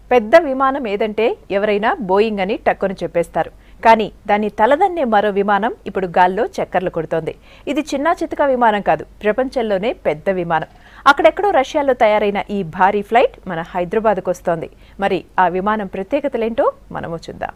పెద్ద విమానం ఏదంటే ఎవరైనా బోయింగ్ అని టక్కును చెప్పేస్తారు కానీ దాన్ని తలదన్నే మరో విమానం ఇప్పుడు గాల్లో చక్కర్లు కొడుతోంది ఇది చిన్న చితక విమానం కాదు ప్రపంచంలోనే పెద్ద విమానం అక్కడెక్కడో రష్యాలో తయారైన ఈ భారీ ఫ్లైట్ మన హైదరాబాద్కు వస్తోంది మరి ఆ విమానం ప్రత్యేకతలేంటో మనము చూద్దాం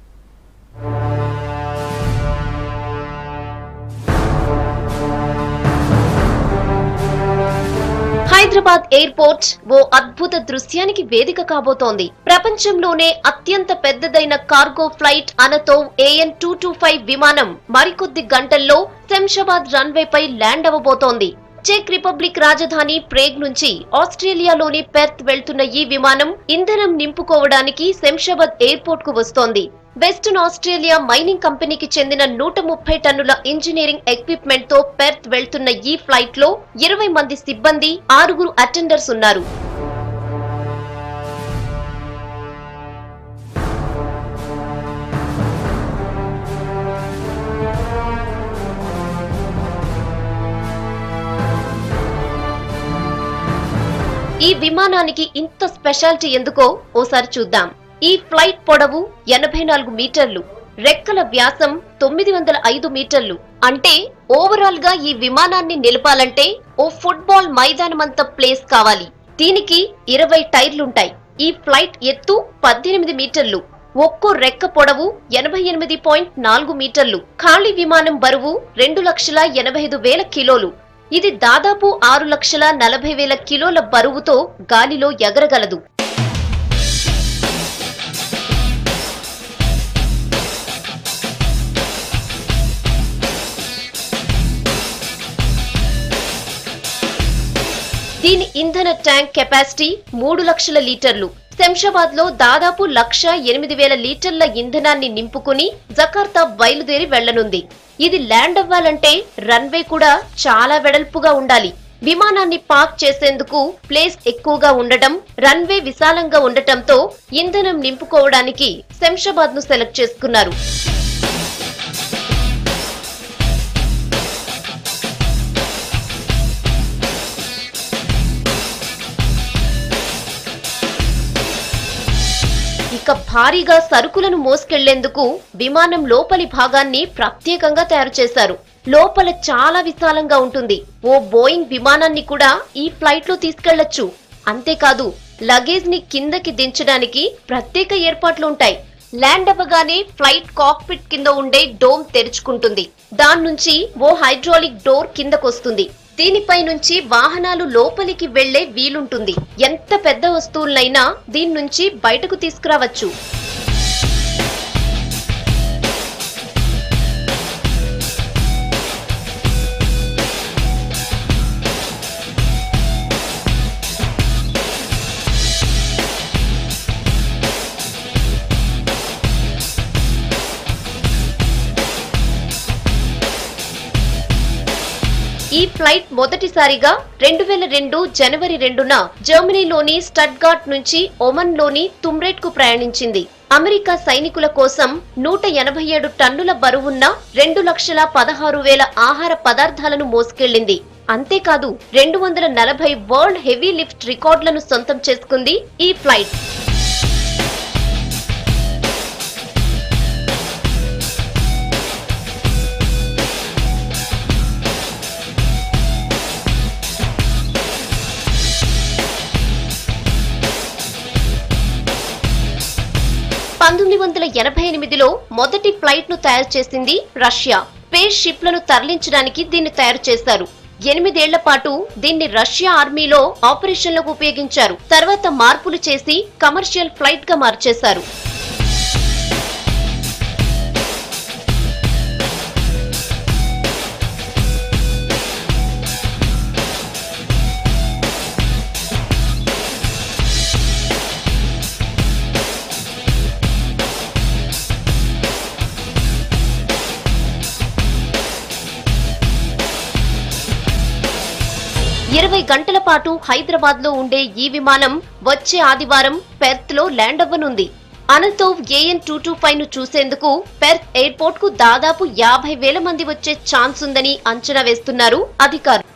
హైదరాబాద్ ఎయిర్పోర్ట్ ఓ అద్భుత దృశ్యానికి వేదిక కాబోతోంది ప్రపంచంలోనే అత్యంత పెద్దదైన కార్గో ఫ్లైట్ అనతో ఏఎన్ టూ టూ ఫైవ్ విమానం మరికొద్ది గంటల్లో శంషాబాద్ రన్వేపై ల్యాండ్ అవ్వబోతోంది చెక్ రిపబ్లిక్ రాజధాని ప్రేగ్ నుంచి ఆస్ట్రేలియాలోని పెర్త్ వెళ్తున్న ఈ విమానం ఇంధనం నింపుకోవడానికి శంషాబాద్ ఎయిర్పోర్ట్ కు వస్తోంది వెస్టర్న్ ఆస్ట్రేలియా మైనింగ్ కంపెనీకి చెందిన నూట ముప్పై టన్నుల ఇంజనీరింగ్ ఎక్విప్మెంట్ తో పెర్త్ వెళ్తున్న ఈ ఫ్లైట్ లో ఇరవై మంది సిబ్బంది ఆరుగురు అటెండర్స్ ఉన్నారు ఈ విమానానికి ఇంత స్పెషాలిటీ ఎందుకో ఓసారి చూద్దాం ఈ ఫ్లైట్ పొడవు ఎనభై నాలుగు మీటర్లు రెక్కల వ్యాసం తొమ్మిది వందల ఐదు మీటర్లు అంటే ఓవరాల్ గా ఈ విమానాన్ని నిలపాలంటే ఓ ఫుట్బాల్ మైదానమంత ప్లేస్ కావాలి దీనికి ఇరవై టైర్లుంటాయి ఈ ఫ్లైట్ ఎత్తు పద్దెనిమిది మీటర్లు ఒక్కో రెక్క పొడవు ఎనభై ఎనిమిది పాయింట్ నాలుగు మీటర్లు ఖాళీ విమానం బరువు రెండు లక్షల ఎనభై ఐదు వేల కిలోలు ఇది దాదాపు ఆరు లక్షల నలభై వేల కిలోల బరువుతో గాలిలో ఎగరగలదు దీని ఇంధన ట్యాంక్ కెపాసిటీ మూడు లక్షల లీటర్లు శంషాబాద్ లో దాదాపు లక్ష ఎనిమిది వేల లీటర్ల ఇంధనాన్ని నింపుకుని జకార్తా బయలుదేరి వెళ్లనుంది ఇది ల్యాండ్ అవ్వాలంటే రన్వే కూడా చాలా వెడల్పుగా ఉండాలి విమానాన్ని పార్క్ చేసేందుకు ప్లేస్ ఎక్కువగా ఉండటం రన్వే విశాలంగా ఉండటంతో ఇంధనం నింపుకోవడానికి శంషాబాద్ ను సెలెక్ట్ చేసుకున్నారు ఇక భారీగా సరుకులను మోసుకెళ్లేందుకు విమానం లోపలి భాగాన్ని ప్రత్యేకంగా తయారు చేశారు లోపల చాలా విశాలంగా ఉంటుంది ఓ బోయింగ్ విమానాన్ని కూడా ఈ ఫ్లైట్ లో తీసుకెళ్లొచ్చు అంతేకాదు లగేజ్ ని కిందకి దించడానికి ప్రత్యేక ఏర్పాట్లు ఉంటాయి ల్యాండ్ అవ్వగానే ఫ్లైట్ కాక్పిట్ కింద ఉండే డోమ్ తెరుచుకుంటుంది దాని నుంచి ఓ హైడ్రాలిక్ డోర్ కిందకొస్తుంది దీనిపై నుంచి వాహనాలు లోపలికి వెళ్లే వీలుంటుంది ఎంత పెద్ద వస్తువులైనా దీని నుంచి బయటకు తీసుకురావచ్చు ఈ ఫ్లైట్ మొదటిసారిగా రెండు వేల రెండు జనవరి రెండున జర్మనీలోని స్టడ్గార్ట్ నుంచి ఒమన్ లోని తుమ్రేట్ కు ప్రయాణించింది అమెరికా సైనికుల కోసం నూట ఎనభై ఏడు టన్నుల బరువున్న రెండు లక్షల పదహారు వేల ఆహార పదార్థాలను మోసుకెళ్లింది అంతేకాదు రెండు వందల నలభై వరల్డ్ హెవీ లిఫ్ట్ రికార్డులను సొంతం చేసుకుంది ఈ ఫ్లైట్ పంతొమ్మిది వందల ఎనభై ఎనిమిదిలో మొదటి ఫ్లైట్ ను తయారు చేసింది రష్యా స్పేస్ షిప్లను తరలించడానికి దీన్ని తయారు చేశారు ఎనిమిదేళ్ల పాటు దీన్ని రష్యా ఆర్మీలో ఆపరేషన్లకు ఉపయోగించారు తర్వాత మార్పులు చేసి కమర్షియల్ ఫ్లైట్ గా మార్చేశారు ఇరవై గంటల పాటు హైదరాబాద్ లో ఉండే ఈ విమానం వచ్చే ఆదివారం పెర్త్ లో ల్యాండ్ అవ్వనుంది Antonov AN two two five ను చూసేందుకు పెర్త్ ఎయిర్పోర్ట్ కు దాదాపు యాభై వేల మంది వచ్చే ఛాన్స్ ఉందని అంచనా వేస్తున్నారు అధికారులు